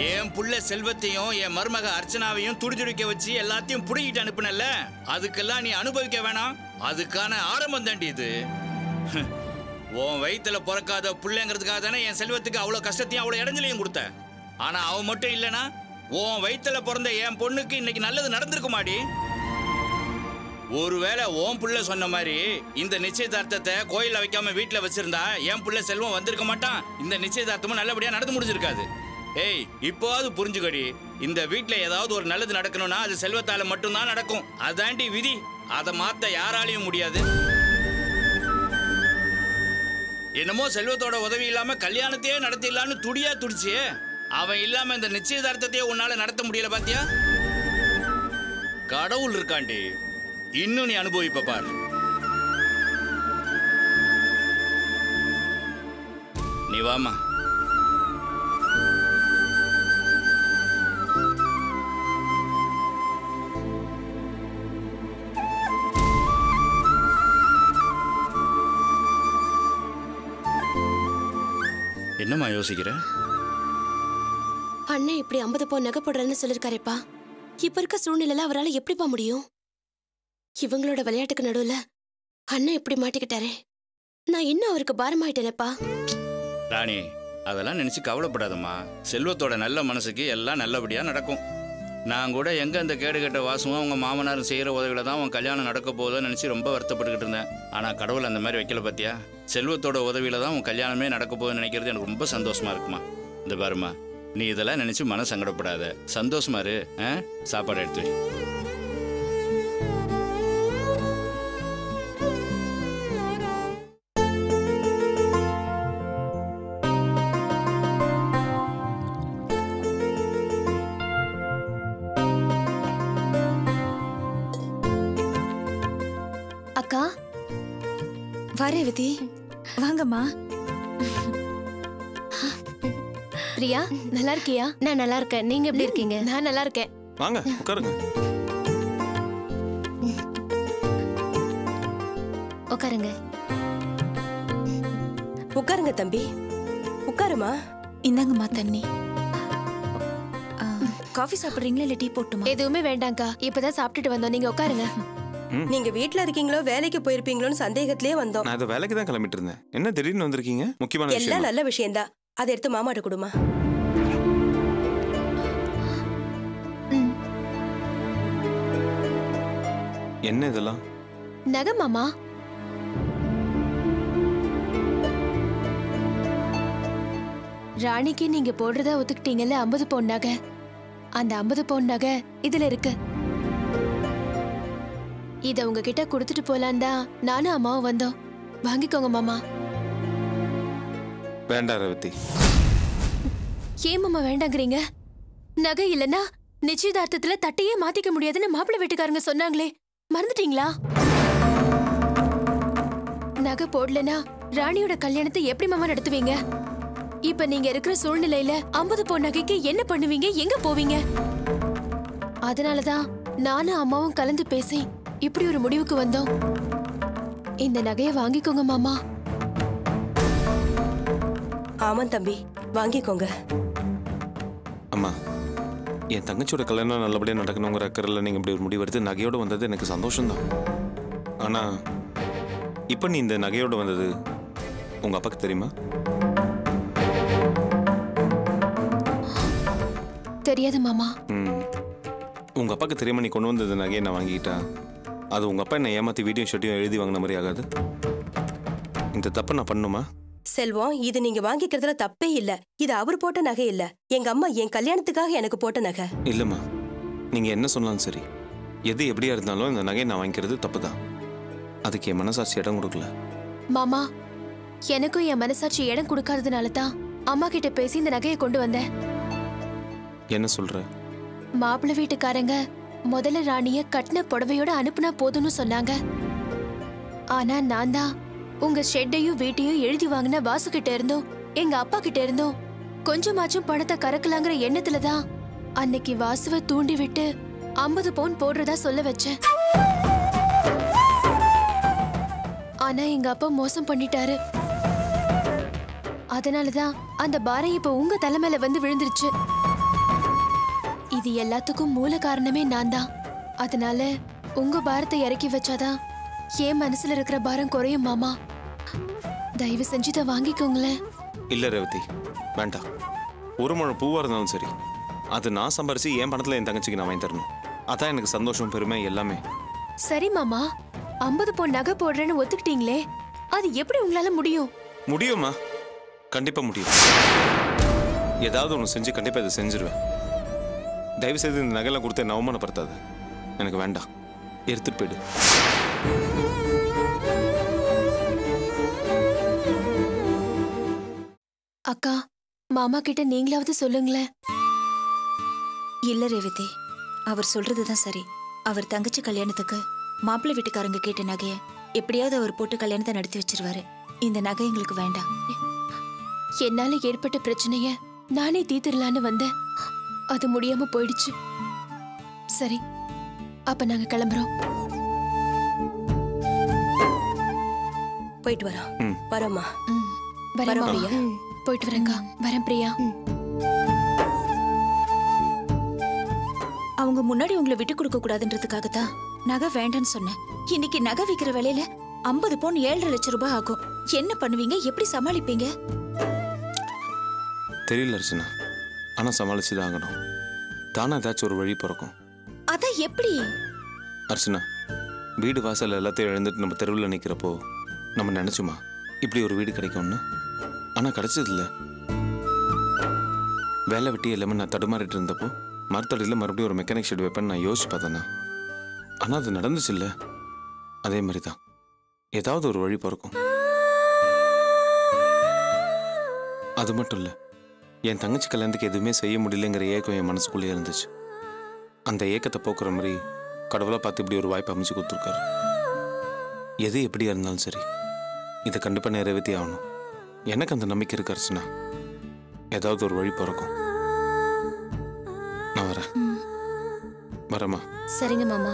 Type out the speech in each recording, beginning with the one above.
என் புள்ள செல்வத்தையும் என் மருமக அர்ச்சனாவையும் துடிதுடிக்க வச்சு எல்லாத்தையும் புடுங்கிட்டு அனுப்புனல்ல அதுக்கெல்லாம் நீ அனுபவிக்க வேணாம் அதுக்கான ஆரம்பம் தாண்டி இது உன் வயித்துல பிறக்காத புள்ளைங்கிறதுக்காக தானே என் செல்வத்துக்கு அவ்வளவு கஷ்டத்தையும் அவ்வளவு இடைஞ்சலையும் கொடுத்த ஆனா அவன் மட்டும் இல்லனா உன் வயித்துல பிறந்த என் பொண்ணுக்கு இன்னைக்கு நல்லது நடந்திருக்குமாடி ஒருவேளை உன் புள்ள சொன்ன மாதிரி இந்த நிச்சயதார்த்தத்தை கோயில்ல வைக்காம வீட்டுல வச்சிருந்தா என் புள்ள செல்வம் வந்திருக்க மாட்டான் இந்த நிச்சயதார்த்தமும் நல்லபடியா நடந்து முடிஞ்சிருக்காது ஏய் இப்போவாது புரிஞ்சுக்கடி இந்த வீட்ல ஏதாவது ஒரு நல்லது நடக்கணும்னா அது செல்வத்தால மட்டும்தான் நடக்கும் அதாண்டி விதி அதை மாத்த யாராலையும் முடியாது என்னமோ செல்வத்தோட உதவி இல்லாம கல்யாணத்தையே நடத்திடலான்னு துடியா துடிச்சியே அவன் இல்லாம இந்த நிச்சயதார்த்தத்தையே உன்னால நடத்த முடியல பாத்தியா கடவுள் இருக்காண்டி இன்னும் நீ அனுபவிப்ப பார் நீ வாமா என்னம்மா யோசிக்கிற அண்ணன் இப்படி ஐம்பது பவுன் நகை போடுறேன்னு சொல்லிருக்காரேப்பா இப்ப இருக்க சூழ்நிலையில அவரால் எப்படிப்பா முடியும் இவங்களோட விளையாட்டுக்கு நடுவுல அண்ணன் இப்படி மாட்டிக்கிட்டாரே நான் இன்னும் அவருக்கு பாரமாயிட்டேனேப்பா ராணி அதெல்லாம் நினைச்சு கவலைப்படாதம்மா செல்வத்தோட நல்ல மனசுக்கு எல்லாம் நல்லபடியா நடக்கும் நான் கூட எங்க அந்த கேடுகட்ட வாசமும் அவங்க மாமனாரும் செய்யற உதவியில தான் அவன் கல்யாணம் நடக்க போகுதுன்னு நினைச்சு ரொம்ப வருத்தப்பட்டுக்கிட்டு இருந்தேன் ஆனா கடவுள் அந்த மாதிரி வைக்கல பாத்தியா செல்வத்தோட உதவியில தான் உன் கல்யாணமே நடக்க போகுதுன்னு நினைக்கிறது எனக்கு ரொம்ப சந்தோஷமா இருக்குமா இந்த பாருமா நீ இதெல்லாம் நினைச்சு மன சங்கடப்படாத சந்தோஷமா இரு ஆ? சாப்பாடு எடுத்து வை. அக்கா வரே விதி வாங்கம்மா பிரியா நல்லா இருக்கியா நான் நல்லா இருக்கேன் நீங்க எப்படி இருக்கீங்க நான் நல்லா இருக்கேன் வாங்க உட்காருங்க உட்காருங்க உட்காருங்க தம்பி உட்காருமா இந்தாங்கம்மா தண்ணி ஆ, காஃபி சாப்பிடுறீங்களா இல்ல டீ போட்டுமா எதுவுமே வேண்டாம்க்கா இப்பதான் சாப்பிட்டுட்டு வந்தோம் நீங்க உட்காருங்க நீங்க வீட்ல இருக்கீங்களோ வேலைக்கு போயிருப்பீங்களோன்னு சந்தேகத்திலே வந்தோம் நான் இந்த வேலைக்கு தான் கிளம்பிட்டு இருந்தேன் என்ன திடீர்னு வந்திருக்கீங்க முக்கியமான எல்லாம் விஷயம் நல்ல விஷயம்தான் அதை எடுத்து மாமாட்ட கொடுமா என்ன இதெல்லாம் நகை மாமா ராணிக்கு நீங்க போடுறதா ஒத்துக்கிட்டீங்கல்ல ஐம்பது பவுன் நகை அந்த ஐம்பது பவுன் நகை இதுல இருக்கு இத உங்ககிட்ட கொடுத்துட்டு போலான் தான் நானும் அம்மாவும் வந்தோம் வாங்கிக்கோங்க மாமா வேண்டாம் ரவதி ஏன் மாமா வேண்டாங்கிறீங்க நகை இல்லனா நிச்சயதார்த்தத்துல தட்டையே மாத்திக்க முடியாதுன்னு மாப்பிள்ளை வீட்டுக்காரங்க சொன்னாங்களே மறந்துட்டீங்களா நகை போடலனா ராணியோட கல்யாணத்தை எப்படி மாமா நடத்துவீங்க இப்ப நீங்க இருக்கிற சூழ்நிலையில ஐம்பது பவுன் நகைக்கு என்ன பண்ணுவீங்க எங்க போவீங்க அதனாலதான் நானும் அம்மாவும் கலந்து பேசி இப்படி ஒரு முடிவுக்கு வந்தோம் இந்த நகையை வாங்கிக்கோங்க மாமா ஆமாம் தம்பி வாங்கிக்கோங்க அம்மா என் தங்கச்சியோட கல்யாணம் நல்லபடியாக நடக்கணுங்கிற அக்கறையில் நீங்கள் இப்படி ஒரு முடிவெடுத்து நகையோடு வந்தது எனக்கு சந்தோஷம்தான் ஆனால் இப்போ நீ இந்த நகையோடு வந்தது உங்கள் அப்பாவுக்கு தெரியுமா தெரியாது மாமா ம் உங்கள் அப்பாவுக்கு தெரியாம நீ கொண்டு வந்தது நகையை நான் வாங்கிக்கிட்டா அது உங்கள் அப்பா என்னை ஏமாற்றி வீடியோ ஷூட்டையும் எழுதி வாங்கின மாதிரி ஆகாது இந்த தப்பை நான் பண்ணுமா செல்வம் இது நீங்க வாங்கிக்கிறதுல தப்பே இல்ல இது அவர் போட்ட நகை இல்ல எங்க அம்மா என் கல்யாணத்துக்காக எனக்கு போட்ட நகை இல்லைம்மா நீங்கள் என்ன சொன்னாலும் சரி எது எப்படியா இருந்தாலும் இந்த நகையை நான் வாங்கிக்கிறது தப்பு தான் அதுக்கு என் மனசாட்சி இடம் கொடுக்கல மாமா எனக்கும் என் மனசாட்சி இடம் கொடுக்காததுனால தான் அம்மா கிட்ட பேசி இந்த நகையை கொண்டு வந்தேன் என்ன சொல்கிற மாப்பிள்ளை வீட்டுக்காரங்க முதல்ல ராணிய கட்டின புடவையோட அனுப்புனா போதும்னு சொன்னாங்க ஆனா நான் தான் உங்க ஷெட்டையும் வீட்டையும் எழுதி வாங்கின வாசு கிட்ட இருந்தும் எங்க அப்பா கிட்ட இருந்தும் கொஞ்சமாச்சும் பணத்தை கறக்கலாங்கிற எண்ணத்துல தான் அன்னைக்கு வாசுவை தூண்டி விட்டு ஐம்பது பவுன் போடுறதா சொல்ல வச்சேன் ஆனா எங்க அப்பா மோசம் பண்ணிட்டாரு அதனாலதான் அந்த பாரம் இப்ப உங்க தலைமையில வந்து விழுந்துருச்சு இது எல்லாத்துக்கும் மூல காரணமே நான் தான் அதனால உங்க பாரத்தை இறக்கி வச்சாதான் என் மனசுல இருக்கிற பாரம் குறையும் மாமா தயவு செஞ்சு இதை வாங்கிக்கோங்களேன் இல்லை ரேவதி வேண்டாம் ஒரு முழம் பூவாக இருந்தாலும் சரி அது நான் சம்பாரிச்சு என் பணத்தில் என் தங்கச்சிக்கு நான் வாங்கி தரணும் அதான் எனக்கு சந்தோஷம் பெருமை எல்லாமே சரி மாமா ஐம்பது பொன் நகை போடுறேன்னு ஒத்துக்கிட்டீங்களே அது எப்படி உங்களால முடியும் முடியுமா கண்டிப்பா முடியும் ஏதாவது ஒன்று செஞ்சு கண்டிப்பா இதை செஞ்சிருவேன் தயவு செய்து இந்த நகைலாம் கொடுத்து என்னை அவமானப்படுத்தாது எனக்கு வேண்டாம் எடுத்துட்டு போயிடு அக்கா மாமா கிட்ட நீங்களாவது சொல்லுங்களேன் இல்ல ரேவதி அவர் சொல்றதுதான் சரி அவர் தங்கச்சி கல்யாணத்துக்கு மாப்பிள்ளை வீட்டுக்காரங்க கேட்ட நகைய எப்படியாவது அவர் போட்டு கல்யாணத்தை நடத்தி வச்சிருவாரு இந்த நகை எங்களுக்கு வேண்டாம் என்னால ஏற்பட்ட பிரச்சனைய நானே தீர்த்திடலான்னு வந்தேன் அது முடியாம போயிடுச்சு சரி அப்ப நாங்க கிளம்புறோம் போயிட்டு வரோம் ம். வரோம்மா ம். வரேன் வரோம் மாமா. பிரியா. போயிட்டு வரேன்க்கா வரேன் பிரியா அவங்க முன்னாடி உங்களை விட்டு கொடுக்க கூடாதுன்றதுக்காக தான் நகை வேண்டான்னு சொன்னேன் இன்னைக்கு நகை விக்கிற விலையில ஐம்பது பவுன் ஏழரை லட்சம் ரூபாய் ஆகும் என்ன பண்ணுவீங்க எப்படி சமாளிப்பீங்க தெரியல அர்ச்சனா ஆனால் சமாளிச்சு தான் ஆகணும் தானே ஏதாச்சும் ஒரு வழி பிறக்கும் அதான் எப்படி அர்ச்சனா வீடு வாசல் எல்லாத்தையும் இழந்துட்டு நம்ம தெருவில் நிற்கிறப்போ நம்ம நினச்சோமா இப்படி ஒரு வீடு கிடைக்கும்னு ஆனால் கிடைச்சதில்ல வேலை வெட்டி எல்லாமே நான் தடுமாறிட்டு இருந்தப்போ மரத்தடியில் மறுபடியும் ஒரு மெக்கானிக் ஷெட் வைப்பேன்னு நான் யோசிச்சு பார்த்தேன்னா ஆனால் அது நடந்துச்சு இல்லை அதே மாதிரி தான் ஏதாவது ஒரு வழி பிறக்கும் அது மட்டும் இல்லை என் தங்கச்சி கல்யாணத்துக்கு எதுவுமே செய்ய முடியலங்கிற ஏக்கம் என் மனசுக்குள்ளேயே இருந்துச்சு அந்த ஏக்கத்தை போக்குற மாதிரி கடவுளாக பார்த்து இப்படி ஒரு வாய்ப்பு அமைச்சு கொடுத்துருக்காரு எது எப்படியா இருந்தாலும் சரி இதை கண்டிப்பாக நிறைவேற்றி ஆகணும் எனக்கு அந்த நம்பிக்கை இருக்கு அர்ச்சனா ஏதாவது ஒரு வழி பிறக்கும் நான் வரேன் வரேம்மா சரிங்க மாமா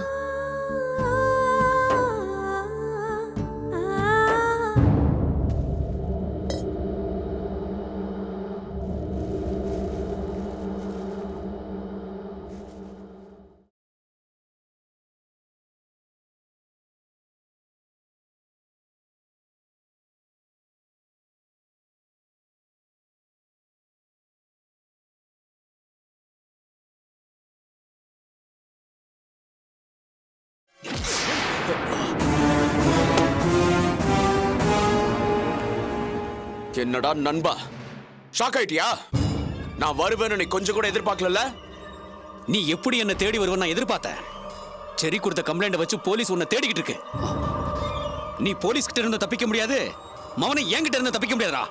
என்னடா நண்பா ஷாக் ஆயிட்டியா நான் வருவேன்னு நீ கொஞ்சம் கூட எதிர்பார்க்கல நீ எப்படி என்ன தேடி வருவ நான் எதிர்பார்த்தேன் செரி கொடுத்த கம்ப்ளைண்ட் வச்சு போலீஸ் உன்னை தேடிக்கிட்டு இருக்கு நீ போலீஸ் கிட்ட இருந்து தப்பிக்க முடியாது மவனை என்கிட்ட இருந்து தப்பிக்க முடியாதா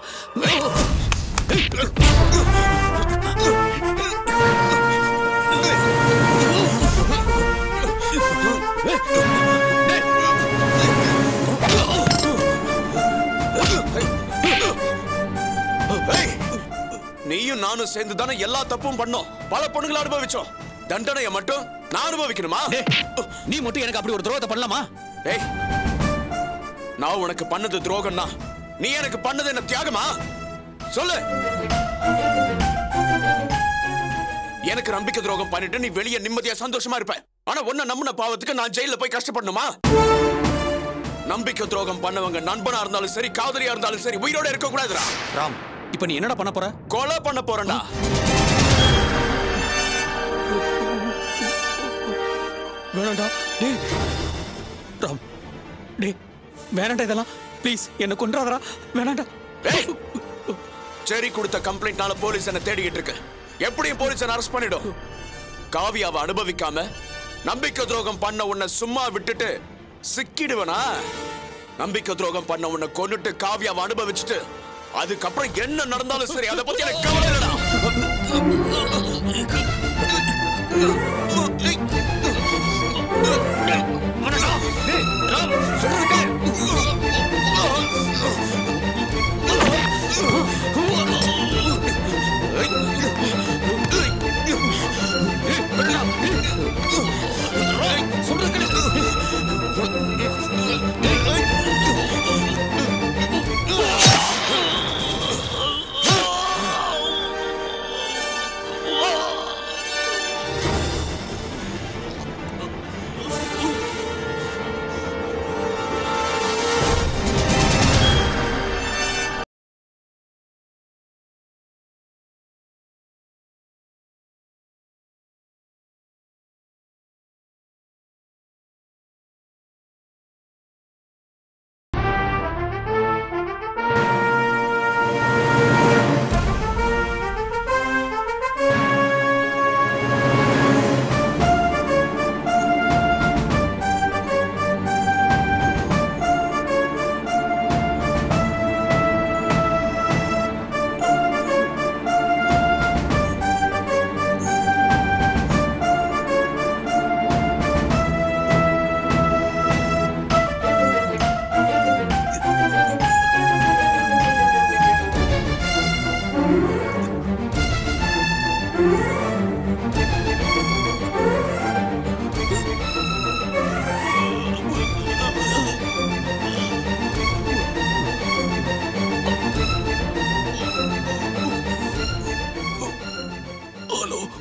ஏய், நீயும் நானும் சேர்ந்து தானே எல்லா தப்பும் பண்ணோம் பல பொண்ணுங்களை அனுபவிச்சோம் தண்டனையை மட்டும் நான் அனுபவிக்கணுமா டேய், நீ மட்டும் எனக்கு அப்படி ஒரு துரோகத்தை பண்ணலாமா ஏய் நான் உனக்கு பண்ணது துரோகம்னா நீ எனக்கு பண்ணது என்ன தியாகமா சொல்லு எனக்கு நம்பிக்கை துரோகம் பண்ணிட்டு நீ வெளியே நிம்மதியா சந்தோஷமா இருப்ப ஆனா உன்னை நம்பின பாவத்துக்கு நான் ஜெயில போய் கஷ்டப்படணுமா நம்பிக்கை துரோகம் பண்ணவங்க நண்பனா இருந்தாலும் சரி காதலியா இருந்தாலும் சரி உயிரோட இருக்க கூடாதுடா ராம் இப்ப நீ என்னடா பண்ண போற கொலை பண்ண போறேன்டா வேணாண்டா டேய் ராம் டேய் வேணாண்டா இதெல்லாம் ப்ளீஸ் என்ன கொன்றாதடா வேணாண்டா ஏய், சரி கொடுத்த கம்ப்ளைண்ட்னால போலீஸ் என்ன தேடிக்கிட்டு இருக்கு எப்படியும் போலீஸ் என்ன அரெஸ்ட் பண்ணிடும் காவியாவை அனுபவிக்காம நம்பிக்கை துரோகம் பண்ண உன்னை சும்மா விட்டுட்டு சிக்கிடுவனா நம்பிக்கை துரோகம் பண்ண உன்னை கொன்னுட்டு காவியாவை அனுபவிச்சுட்டு அதுக்கப்புறம் என்ன நடந்தாலும் சரி அதை பத்தி எனக்கு கவலை இல்லடா வேணாம்டா. டேய், ராம், சொல்றது கேளு.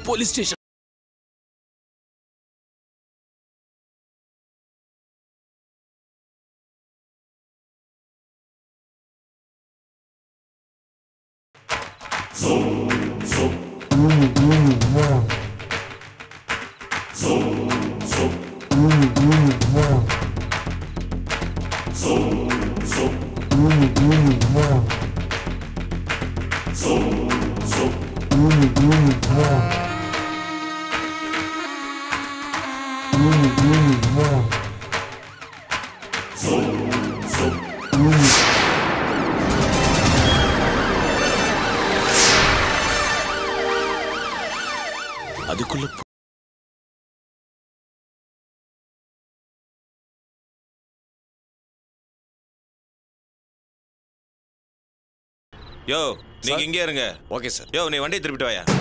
போலீஸ் ஸ்டேஷன் அதுக்குள்ள யோ நீங்க இங்கே இருங்க ஓகே சார் யோ நீ வண்டியை திருப்பிட்டு வாயா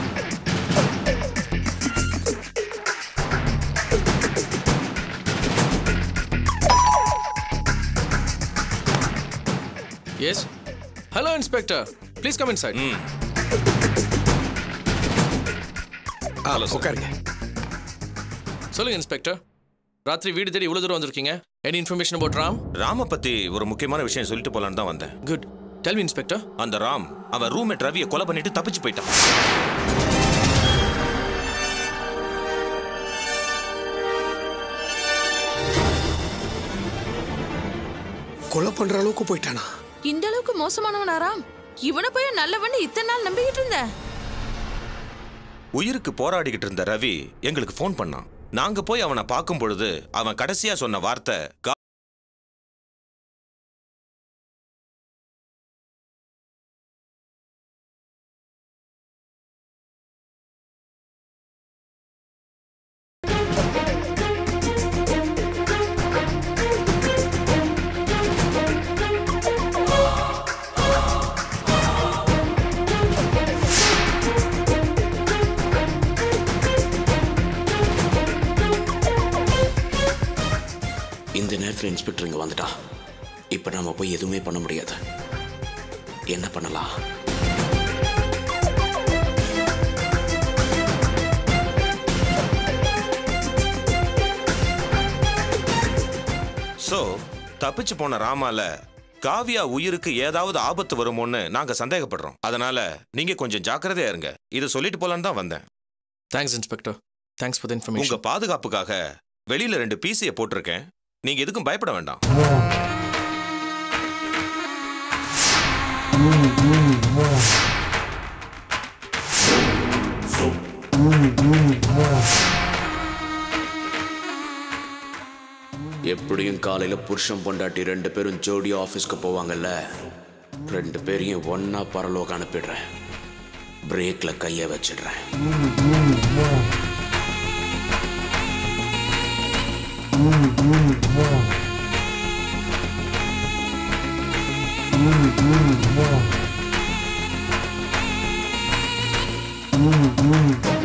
yes hello inspector please come inside ம் ஹலோ உட்காருங்க சொல்லுங்க இன்ஸ்பெக்டர் ராத்திரி வீடு தேடி இவ்வளவு தூரம் வந்திருக்கீங்க எனி இன்ஃபர்மேஷன் அபவுட் ராம் ராம பத்தி ஒரு முக்கியமான விஷயம் சொல்லிட்டு போலான்னு தான் வந்தேன் குட் டெல் மீ இன்ஸ்பெக்டர் அந்த ராம் அவன் ரூம்மேட் ரவியை கொலை பண்ணிட்டு தப்பிச்சு போயிட்டான் கொலை பண்ற அளவுக்கு போயிட்டானா இந்த அளவுக்கு மோசமானவனாராம் இவனை போய் நல்லவன்னு இத்தனை நாள் நம்பிக்கிட்டு இருந்தேன் உயிருக்கு போராடிக்கிட்டு இருந்த ரவி எங்களுக்கு ஃபோன் பண்ணான் நாங்க போய் அவனை பார்க்கும் பொழுது அவன் கடைசியா சொன்ன வார்த்தை "கா- இந்த நேரத்தில் இன்ஸ்பெக்டர் இங்க வந்துட்டா இப்ப நாம போய் எதுவுமே பண்ண முடியாது என்ன பண்ணலாம் சோ தப்பிச்சு போன ராமால காவியா உயிருக்கு ஏதாவது ஆபத்து வருமோன்னு நாங்க சந்தேகப்படுறோம் அதனால நீங்க கொஞ்சம் ஜாக்கிரதையா இருங்க இதை சொல்லிட்டு போலான்னு தான் வந்தேன் thanks inspector thanks for the உங்க இன்ஃபர்மேஷன் பாதுகாப்புக்காக வெளியில ரெண்டு பிசியை போட்டிருக்கேன் நீங்க எதுக்கும் பயப்பட வேண்டாம் எப்படியும் காலையில புருஷன் பொண்டாட்டி ரெண்டு பேரும் ஜோடியா ஆபீஸ்க்கு போவாங்கல்ல ரெண்டு பேரையும் ஒன்னா பரலோக அனுப்பிடுறேன் பிரேக்ல கைய வச்சிடுறேன் Mm-hmm.